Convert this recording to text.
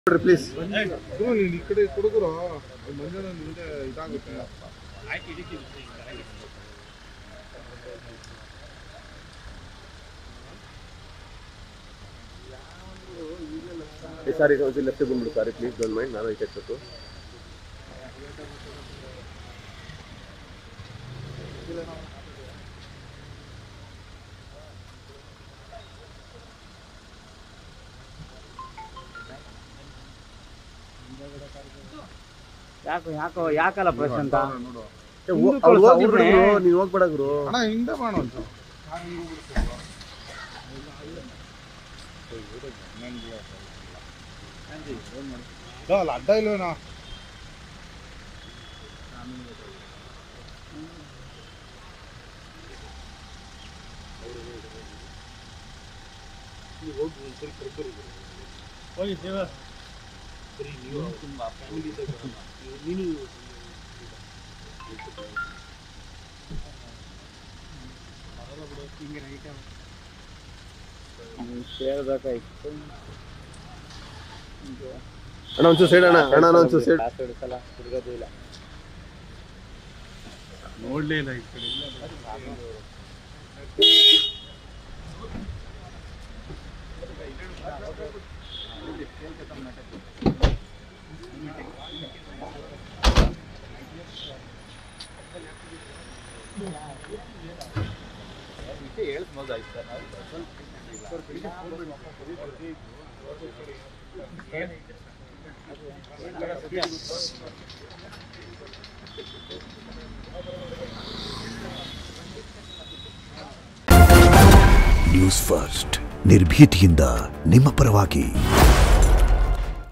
ನೋಡ್ರಿ ಪ್ಲೀಸ್ ನೀನು ಈ ಕಡೆ ಕುಡುಗರು ಮಂಜಾನ ನಿಂದೆ ಇದಾಗುತ್ತೆ ಸಾರಿ ಒಂದ್ಸಲ ಲೆಫ್ಟ್ ಬಂದ್ಬಿಡು ಸಾರಿ ಪ್ಲೀಸ್ ಡೋಂಟ್ ಮೈಂಡ್ ನಾನು ಐತೆ ಎತ್ತಬೇಕು ಯಾಕೋ ಯಾಕೋ ಯಾಕಲ್ಲ ಪ್ರಶಾಂತ ನೋಡು ಅವ್ರು ಹೋಗ್ಬಿಡ್ರು ನೀನು ಹೋಗ್ಬೇಡ ಗುರು ಅಣ್ಣ ಹಿಂದೆ ಮಾಡ ಒಂದು ಅಲ್ಲ ಅಡ್ಡ ಇಲ್ವೇನೋ ಕೇಳ್ಬೇಕಾಯ್ತು ಅಣ್ಣ ಒಂಚೂರು ಸೈಡ್ ಅಣ್ಣ ಅಣ್ಣ ಅಣ್ಣ ಒಂಚೂರು ಸೈಡ್ ಕಾಸು ಹಿಡ್ಕಲ್ಲ ತಿರ್ಗೋದು ಇಲ್ಲ ನೋಡ್ಲೇ ಇಲ್ಲ ಈ ಕಡೆ ನ್ಯೂಸ್ ಫಸ್ಟ್ ನಿರ್ಭೀತಿಯಿಂದ ನಿಮ್ಮ ಪರವಾಗಿ